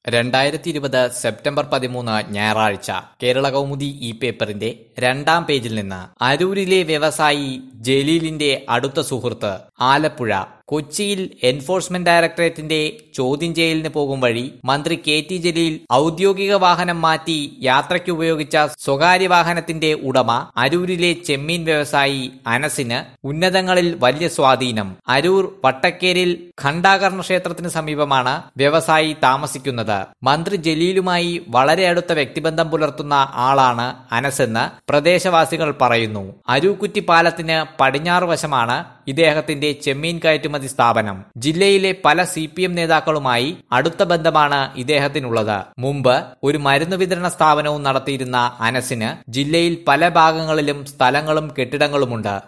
രണ്ടായിരത്തി ഇരുപത് സെപ്റ്റംബർ പതിമൂന്ന് ഞായറാഴ്ച കേരള കൗമുദി ഈ പേപ്പറിന്റെ രണ്ടാം പേജിൽ നിന്ന് അരൂരിലെ വ്യവസായി ജലീലിന്റെ അടുത്ത സുഹൃത്ത് ആലപ്പുഴ കൊച്ചിയിൽ എൻഫോഴ്സ്മെന്റ് ഡയറക്ടറേറ്റിന്റെ ചോദ്യം ചെയ്യലിന് പോകും വഴി മന്ത്രി കെ ടി ജലീൽ ഔദ്യോഗിക വാഹനം മാറ്റി യാത്രയ്ക്ക് ഉപയോഗിച്ച സ്വകാര്യ വാഹനത്തിന്റെ ഉടമ അരൂരിലെ ചെമ്മീൻ വ്യവസായി അനസിന് ഉന്നതങ്ങളിൽ വലിയ സ്വാധീനം അരൂർ വട്ടക്കേരിൽ ഖണ്ഡാകർണ ക്ഷേത്രത്തിന് സമീപമാണ് വ്യവസായി താമസിക്കുന്നത് മന്ത്രി ജലീലുമായി വളരെ അടുത്ത വ്യക്തിബന്ധം പുലർത്തുന്ന ആളാണ് അനസെന്ന് പ്രദേശവാസികൾ പറയുന്നു അരൂക്കുറ്റി പാലത്തിന് പടിഞ്ഞാറ് വശമാണ് ഇദ്ദേഹത്തിന്റെ ചെമ്മീൻ കയറ്റുമതി സ്ഥാപനം ജില്ലയിലെ പല സി പി എം നേതാക്കളുമായി അടുത്ത ബന്ധമാണ് ഇദ്ദേഹത്തിനുള്ളത് മുമ്പ് ഒരു മരുന്ന് വിതരണ സ്ഥാപനവും നടത്തിയിരുന്ന അനസിന് ജില്ലയിൽ പല ഭാഗങ്ങളിലും സ്ഥലങ്ങളും കെട്ടിടങ്ങളുമുണ്ട്